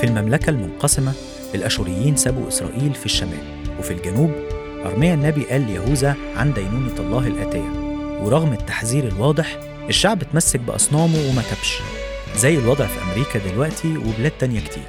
في المملكة المنقسمة الأشوريين سابوا إسرائيل في الشمال وفي الجنوب أرميا النبي قال ليهوذا عن دينونة الله الآتية ورغم التحذير الواضح الشعب اتمسك بأصنامه وما تبش زي الوضع في أمريكا دلوقتي وبلاد تانية كتير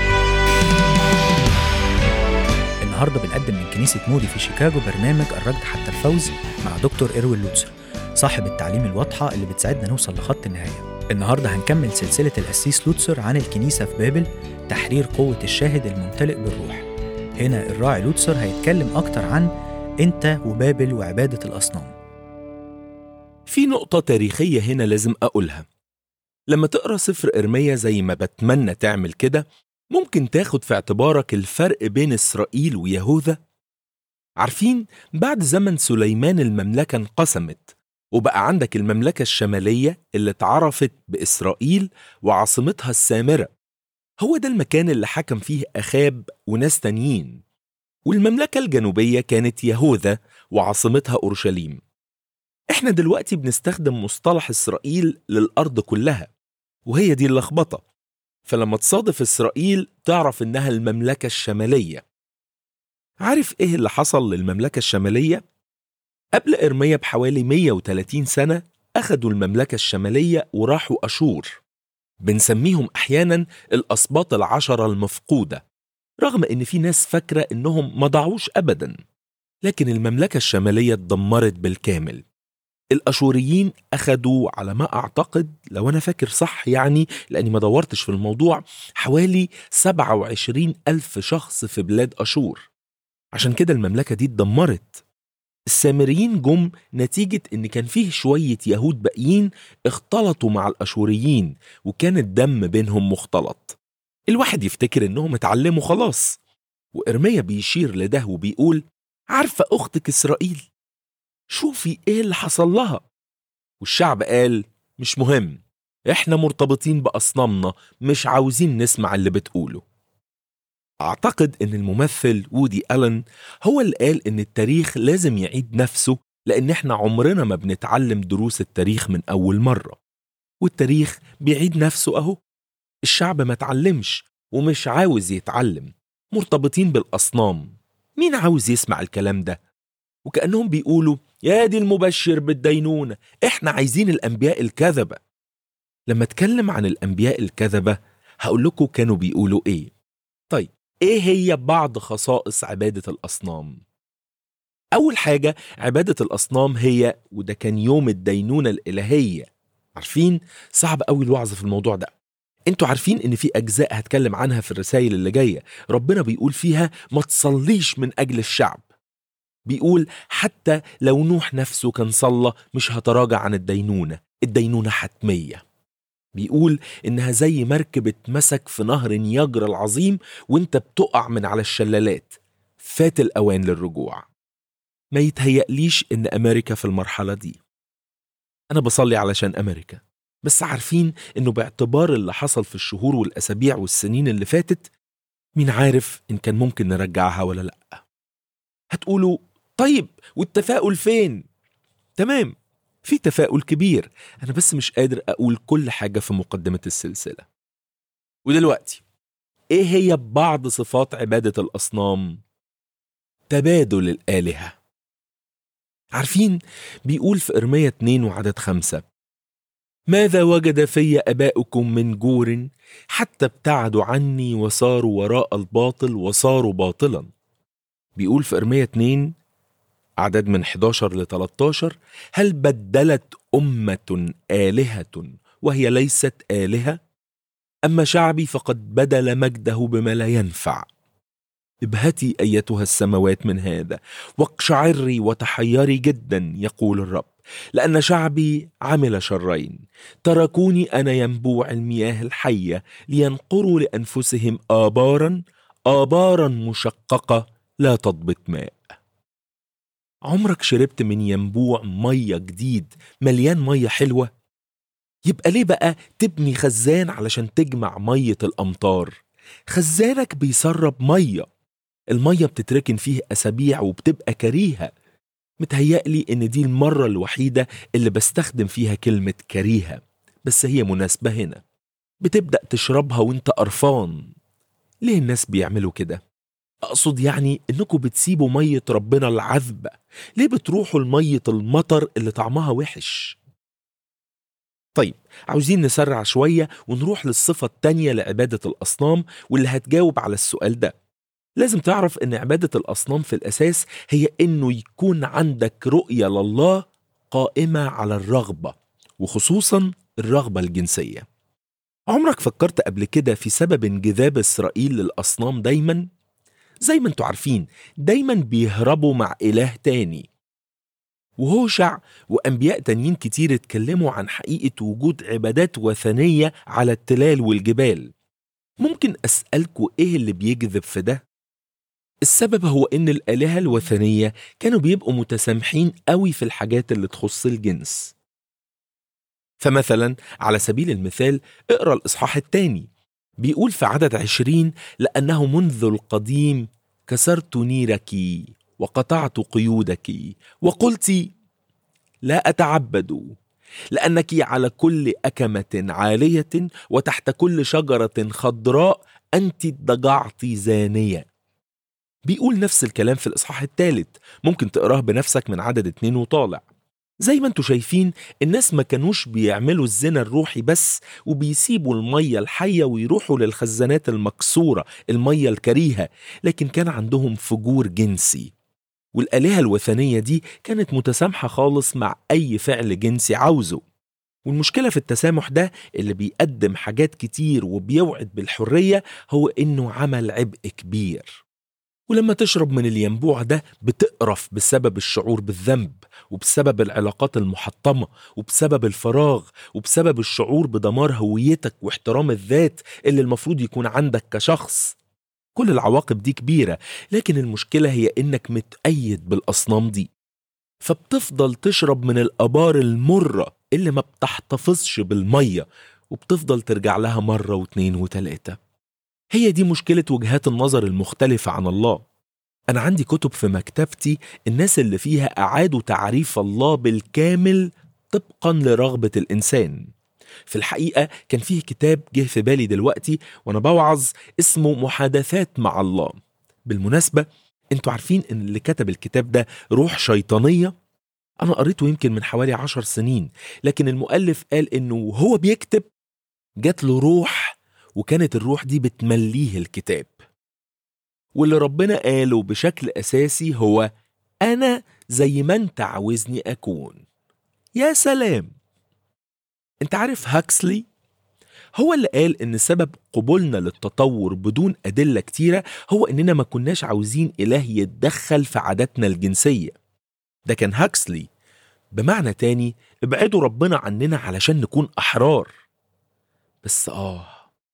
النهارده بنقدم من كنيسة مودي في شيكاغو برنامج الركض حتى الفوز مع دكتور إروين لوتسر صاحب التعليم الواضحة اللي بتساعدنا نوصل لخط النهاية النهارده هنكمل سلسلة القسيس لوتسر عن الكنيسة في بابل تحرير قوة الشاهد الممتلئ بالروح هنا الراعي لوتسر هيتكلم أكتر عن أنت وبابل وعبادة الأصنام في نقطة تاريخية هنا لازم أقولها لما تقرأ سفر إرميا زي ما بتمنى تعمل كده ممكن تاخد في اعتبارك الفرق بين إسرائيل ويهوذا عارفين بعد زمن سليمان المملكة انقسمت وبقى عندك المملكة الشمالية اللي اتعرفت بإسرائيل وعاصمتها السامرة هو ده المكان اللي حكم فيه أخاب وناس تانيين والمملكة الجنوبية كانت يهوذا وعاصمتها أورشليم احنا دلوقتي بنستخدم مصطلح إسرائيل للأرض كلها وهي دي اللخبطة فلما تصادف إسرائيل تعرف إنها المملكة الشمالية عارف إيه اللي حصل للمملكة الشمالية؟ قبل إرميا بحوالي 130 سنة أخدوا المملكة الشمالية وراحوا أشور بنسميهم أحيانا الأسباط العشرة المفقودة رغم إن في ناس فاكرة إنهم ما ضاعوش أبدا لكن المملكة الشمالية اتدمرت بالكامل الأشوريين أخدوا على ما أعتقد لو أنا فاكر صح يعني لأني ما دورتش في الموضوع حوالي 27 ألف شخص في بلاد أشور عشان كده المملكة دي اتدمرت السامريين جم نتيجة إن كان فيه شوية يهود باقيين اختلطوا مع الأشوريين وكان الدم بينهم مختلط الواحد يفتكر إنهم اتعلموا خلاص وإرميا بيشير لده وبيقول عارفة أختك إسرائيل شوفي إيه اللي حصل لها والشعب قال مش مهم إحنا مرتبطين بأصنامنا مش عاوزين نسمع اللي بتقوله أعتقد إن الممثل وودي ألن هو اللي قال إن التاريخ لازم يعيد نفسه لأن إحنا عمرنا ما بنتعلم دروس التاريخ من أول مرة والتاريخ بيعيد نفسه أهو الشعب ما اتعلمش ومش عاوز يتعلم مرتبطين بالأصنام مين عاوز يسمع الكلام ده؟ وكأنهم بيقولوا يا دي المبشر بالدينونة إحنا عايزين الأنبياء الكذبة لما اتكلم عن الأنبياء الكذبة هقول لكم كانوا بيقولوا إيه طيب ايه هي بعض خصائص عبادة الأصنام؟ أول حاجة عبادة الأصنام هي وده كان يوم الدينونة الإلهية عارفين صعب قوي الوعظ في الموضوع ده انتوا عارفين ان في اجزاء هتكلم عنها في الرسائل اللي جايه ربنا بيقول فيها ما تصليش من اجل الشعب بيقول حتى لو نوح نفسه كان صلى مش هتراجع عن الدينونه الدينونه حتميه بيقول إنها زي مركب اتمسك في نهر يجرى العظيم وانت بتقع من على الشلالات فات الأوان للرجوع ما يتهيأليش إن أمريكا في المرحلة دي أنا بصلي علشان أمريكا بس عارفين إنه باعتبار اللي حصل في الشهور والأسابيع والسنين اللي فاتت مين عارف إن كان ممكن نرجعها ولا لأ هتقولوا طيب والتفاؤل فين؟ تمام في تفاؤل كبير أنا بس مش قادر أقول كل حاجة في مقدمة السلسلة ودلوقتي إيه هي بعض صفات عبادة الأصنام؟ تبادل الآلهة عارفين بيقول في إرمية 2 وعدد خمسة ماذا وجد في أباؤكم من جور حتى ابتعدوا عني وصاروا وراء الباطل وصاروا باطلا بيقول في إرمية 2 عدد من 11 ل 13 هل بدلت أمة آلهة وهي ليست آلهة؟ أما شعبي فقد بدل مجده بما لا ينفع ابهتي أيتها السماوات من هذا واقشعري وتحيري جدا يقول الرب لأن شعبي عمل شرين تركوني أنا ينبوع المياه الحية لينقروا لأنفسهم آبارا آبارا مشققة لا تضبط ماء عمرك شربت من ينبوع مية جديد مليان مية حلوة؟ يبقى ليه بقى تبني خزان علشان تجمع مية الأمطار؟ خزانك بيسرب مية المية بتتركن فيه أسابيع وبتبقى كريهة متهيألي إن دي المرة الوحيدة اللي بستخدم فيها كلمة كريهة بس هي مناسبة هنا بتبدأ تشربها وانت قرفان ليه الناس بيعملوا كده؟ أقصد يعني إنكم بتسيبوا مية ربنا العذبة ليه بتروحوا لمية المطر اللي طعمها وحش؟ طيب عاوزين نسرع شوية ونروح للصفة التانية لعبادة الأصنام واللي هتجاوب على السؤال ده لازم تعرف إن عبادة الأصنام في الأساس هي إنه يكون عندك رؤية لله قائمة على الرغبة وخصوصا الرغبة الجنسية عمرك فكرت قبل كده في سبب انجذاب إسرائيل للأصنام دايما؟ زي ما انتوا عارفين دايما بيهربوا مع إله تاني وهوشع وأنبياء تانيين كتير اتكلموا عن حقيقة وجود عبادات وثنية على التلال والجبال ممكن أسألكوا إيه اللي بيجذب في ده؟ السبب هو إن الآلهة الوثنية كانوا بيبقوا متسامحين قوي في الحاجات اللي تخص الجنس فمثلا على سبيل المثال اقرأ الإصحاح الثاني بيقول في عدد عشرين لأنه منذ القديم كسرت نيرك وقطعت قيودك وقلت لا أتعبد لأنك على كل أكمة عالية وتحت كل شجرة خضراء أنت ضجعت زانية بيقول نفس الكلام في الإصحاح الثالث ممكن تقراه بنفسك من عدد اتنين وطالع زي ما انتوا شايفين الناس ما كانوش بيعملوا الزنا الروحي بس وبيسيبوا المية الحية ويروحوا للخزانات المكسورة المية الكريهة لكن كان عندهم فجور جنسي والآلهة الوثنية دي كانت متسامحة خالص مع أي فعل جنسي عاوزه والمشكلة في التسامح ده اللي بيقدم حاجات كتير وبيوعد بالحرية هو إنه عمل عبء كبير ولما تشرب من الينبوع ده بتقرف بسبب الشعور بالذنب وبسبب العلاقات المحطمة وبسبب الفراغ وبسبب الشعور بدمار هويتك واحترام الذات اللي المفروض يكون عندك كشخص كل العواقب دي كبيرة لكن المشكلة هي إنك متأيد بالأصنام دي فبتفضل تشرب من الآبار المرة اللي ما بتحتفظش بالمية وبتفضل ترجع لها مرة واتنين وتلاتة هي دي مشكلة وجهات النظر المختلفة عن الله أنا عندي كتب في مكتبتي الناس اللي فيها أعادوا تعريف الله بالكامل طبقا لرغبة الإنسان في الحقيقة كان فيه كتاب جه في بالي دلوقتي وأنا بوعظ اسمه محادثات مع الله بالمناسبة انتوا عارفين ان اللي كتب الكتاب ده روح شيطانية أنا قريته يمكن من حوالي عشر سنين لكن المؤلف قال إنه وهو بيكتب جات له روح وكانت الروح دي بتمليه الكتاب واللي ربنا قاله بشكل أساسي هو أنا زي ما أنت عاوزني أكون يا سلام أنت عارف هاكسلي؟ هو اللي قال إن سبب قبولنا للتطور بدون أدلة كتيرة هو إننا ما كناش عاوزين إله يتدخل في عاداتنا الجنسية ده كان هاكسلي بمعنى تاني ابعدوا ربنا عننا علشان نكون أحرار بس آه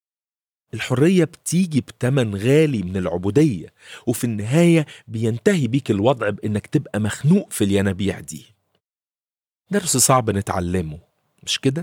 الحرية بتيجي بتمن غالي من العبودية وفي النهاية بينتهي بيك الوضع بإنك تبقى مخنوق في الينابيع دي درس صعب نتعلمه مش كده؟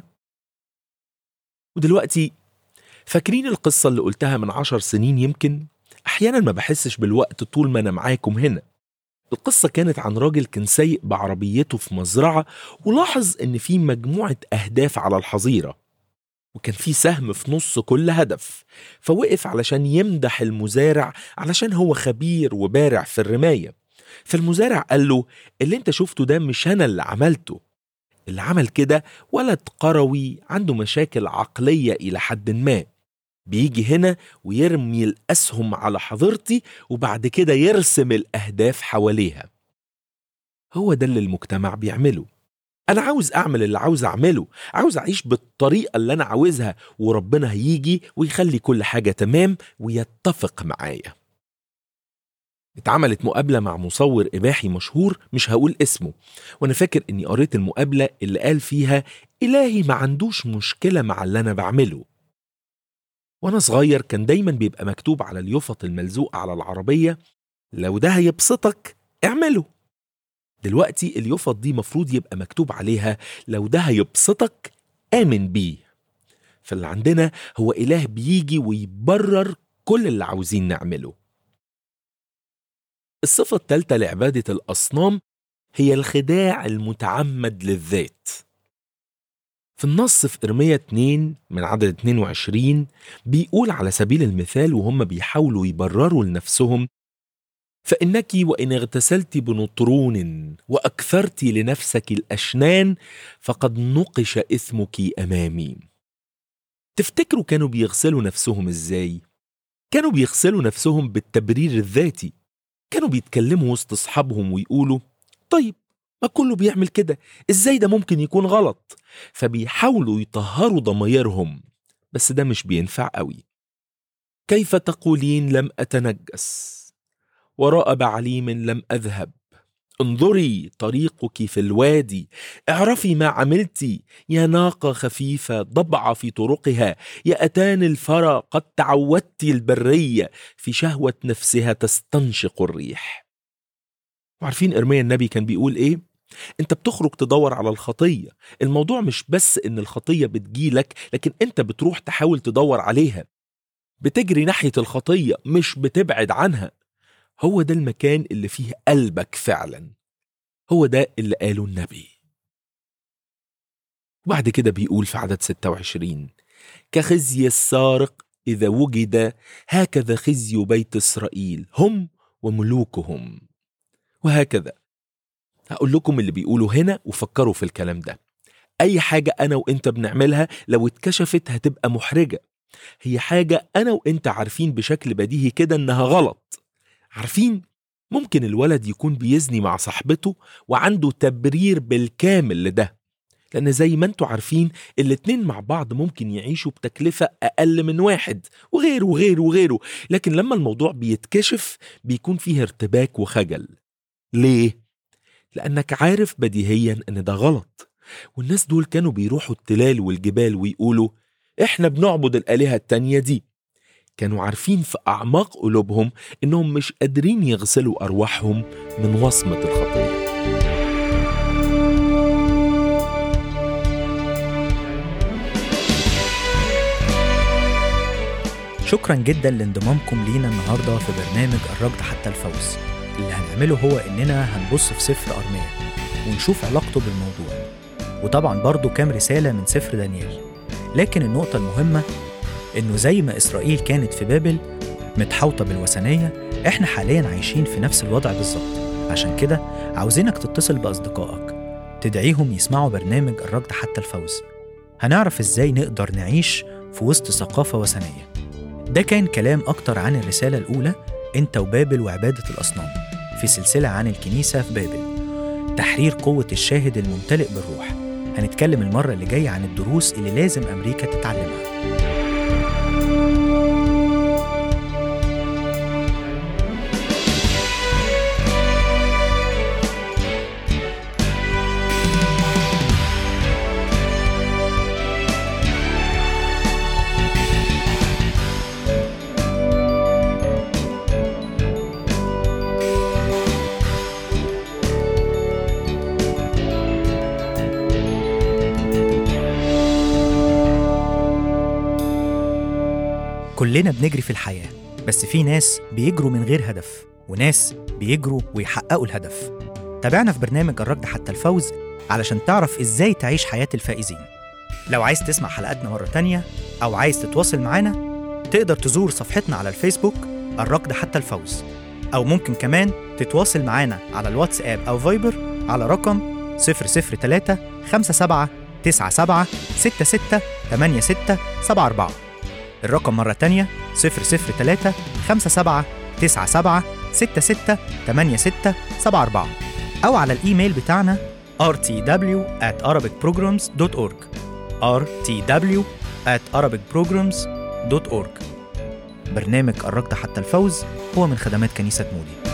ودلوقتي فاكرين القصة اللي قلتها من عشر سنين يمكن؟ أحيانا ما بحسش بالوقت طول ما أنا معاكم هنا القصة كانت عن راجل كان سايق بعربيته في مزرعة ولاحظ إن في مجموعة أهداف على الحظيرة وكان في سهم في نص كل هدف فوقف علشان يمدح المزارع علشان هو خبير وبارع في الرماية فالمزارع قال له اللي انت شفته ده مش أنا اللي عملته اللي عمل كده ولد قروي عنده مشاكل عقلية إلى حد ما بيجي هنا ويرمي الأسهم على حظيرتي وبعد كده يرسم الأهداف حواليها هو ده اللي المجتمع بيعمله أنا عاوز أعمل اللي عاوز أعمله عاوز أعيش بالطريقة اللي أنا عاوزها وربنا هيجي ويخلي كل حاجة تمام ويتفق معايا اتعملت مقابلة مع مصور إباحي مشهور مش هقول اسمه وأنا فاكر إني قريت المقابلة اللي قال فيها إلهي ما عندوش مشكلة مع اللي أنا بعمله وأنا صغير كان دايما بيبقى مكتوب على اليفط الملزوقة على العربية لو ده هيبسطك اعمله دلوقتي اليفط دي مفروض يبقى مكتوب عليها لو ده هيبسطك آمن بيه فاللي عندنا هو إله بيجي ويبرر كل اللي عاوزين نعمله الصفة الثالثة لعبادة الأصنام هي الخداع المتعمد للذات في النص في إرمية 2 من عدد 22 بيقول على سبيل المثال وهم بيحاولوا يبرروا لنفسهم فإنك وإن اغتسلت بنطرون وأكثرت لنفسك الأشنان فقد نقش إثمك أمامي تفتكروا كانوا بيغسلوا نفسهم إزاي؟ كانوا بيغسلوا نفسهم بالتبرير الذاتي كانوا بيتكلموا وسط أصحابهم ويقولوا طيب ما كله بيعمل كده إزاي ده ممكن يكون غلط فبيحاولوا يطهروا ضمايرهم بس ده مش بينفع قوي كيف تقولين لم أتنجس وراء بعليم لم أذهب انظري طريقك في الوادي اعرفي ما عملت يا ناقة خفيفة ضبعة في طرقها يا أتان الفرى قد تعودت البرية في شهوة نفسها تستنشق الريح وعارفين إرميا النبي كان بيقول إيه؟ أنت بتخرج تدور على الخطية الموضوع مش بس إن الخطية بتجيلك لكن أنت بتروح تحاول تدور عليها بتجري ناحية الخطية مش بتبعد عنها هو ده المكان اللي فيه قلبك فعلا هو ده اللي قاله النبي وبعد كده بيقول في عدد 26 كخزي السارق إذا وجد هكذا خزي بيت إسرائيل هم وملوكهم وهكذا هقول لكم اللي بيقولوا هنا وفكروا في الكلام ده أي حاجة أنا وإنت بنعملها لو اتكشفت هتبقى محرجة هي حاجة أنا وإنت عارفين بشكل بديهي كده إنها غلط عارفين ممكن الولد يكون بيزني مع صاحبته وعنده تبرير بالكامل لده لأن زي ما انتوا عارفين الاتنين مع بعض ممكن يعيشوا بتكلفة أقل من واحد وغيره وغيره وغيره لكن لما الموضوع بيتكشف بيكون فيه ارتباك وخجل ليه؟ لأنك عارف بديهيا إن ده غلط والناس دول كانوا بيروحوا التلال والجبال ويقولوا إحنا بنعبد الآلهة التانية دي كانوا عارفين في أعماق قلوبهم إنهم مش قادرين يغسلوا أرواحهم من وصمة الخطية شكرا جدا لانضمامكم لينا النهارده في برنامج الركض حتى الفوز اللي هنعمله هو اننا هنبص في سفر ارميا ونشوف علاقته بالموضوع وطبعا برضه كام رساله من سفر دانيال لكن النقطه المهمه انه زي ما اسرائيل كانت في بابل متحوطه بالوثنيه احنا حاليا عايشين في نفس الوضع بالظبط عشان كده عاوزينك تتصل باصدقائك تدعيهم يسمعوا برنامج الركض حتى الفوز هنعرف ازاي نقدر نعيش في وسط ثقافه وثنيه ده كان كلام أكتر عن الرسالة الأولى أنت وبابل وعبادة الأصنام في سلسلة عن الكنيسة في بابل تحرير قوة الشاهد الممتلئ بالروح هنتكلم المرة اللي جاية عن الدروس اللي لازم أمريكا تتعلمها كلنا بنجري في الحياة بس في ناس بيجروا من غير هدف وناس بيجروا ويحققوا الهدف تابعنا في برنامج الركض حتى الفوز علشان تعرف ازاي تعيش حياة الفائزين لو عايز تسمع حلقاتنا مرة تانية أو عايز تتواصل معانا تقدر تزور صفحتنا على الفيسبوك الركض حتى الفوز أو ممكن كمان تتواصل معانا على الواتساب أو فايبر على رقم 003 57 97 66 86 74 الرقم مرة تانية 003 57 97 66 86 74 أو على الإيميل بتاعنا rtw at arabicprograms.org rtw at arabicprograms.org برنامج الركض حتى الفوز هو من خدمات كنيسة مودي